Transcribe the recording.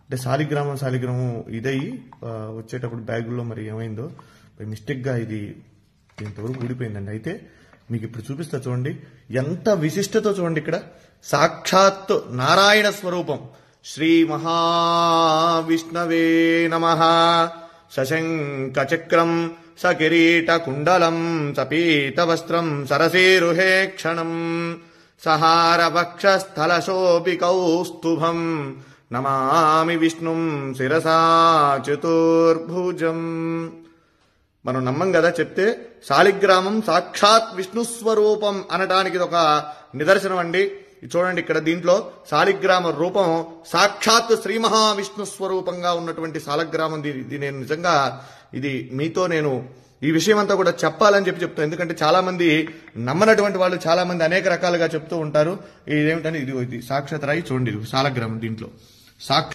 అంటే శాలిగ్రామం శాలిగ్రామం ఇదయ్యి ఆ, వచ్చేటప్పుడు బ్యాగుల్లో మరి ఏమైందో మిస్టేక్ గా ఇది ఇంతవరకు ఊడిపోయిందండి అయితే మీకు ఇప్పుడు చూపిస్తా చూడండి ఎంత విశిష్టతో చూడండి ఇక్కడ సాక్షాత్ నారాయణ స్వరూపం శ్రీ మహావిష్ణవే నమ సశంక చక్రం సకిరీట కుండలం సపీత వస్త్రం సరసీరుహే క్షణం సహార వక్షస్థలశోపి కౌస్తుభం నమామి విష్ణుం శిరసా చతుర్భుజం మనం నమ్మం కదా చెప్తే శాలిగ్రామం సాక్షాత్ విష్ణు స్వరూపం అనటానికి ఇది ఒక నిదర్శనం అండి ఇది చూడండి ఇక్కడ దీంట్లో శాలిగ్రామ రూపం సాక్షాత్ శ్రీ మహావిష్ణు స్వరూపంగా ఉన్నటువంటి శాలగ్రామం దీని ఇది నేను నిజంగా ఇది మీతో నేను ఈ విషయం అంతా కూడా చెప్పాలని చెప్పి చెప్తాను ఎందుకంటే చాలా మంది నమ్మనటువంటి వాళ్ళు చాలా మంది అనేక రకాలుగా చెప్తూ ఉంటారు ఇదేమిటని ఇది ఇది సాక్షాత్ రాయి చూడండి ఇది శాలగ్రామం దీంట్లో సాక్ష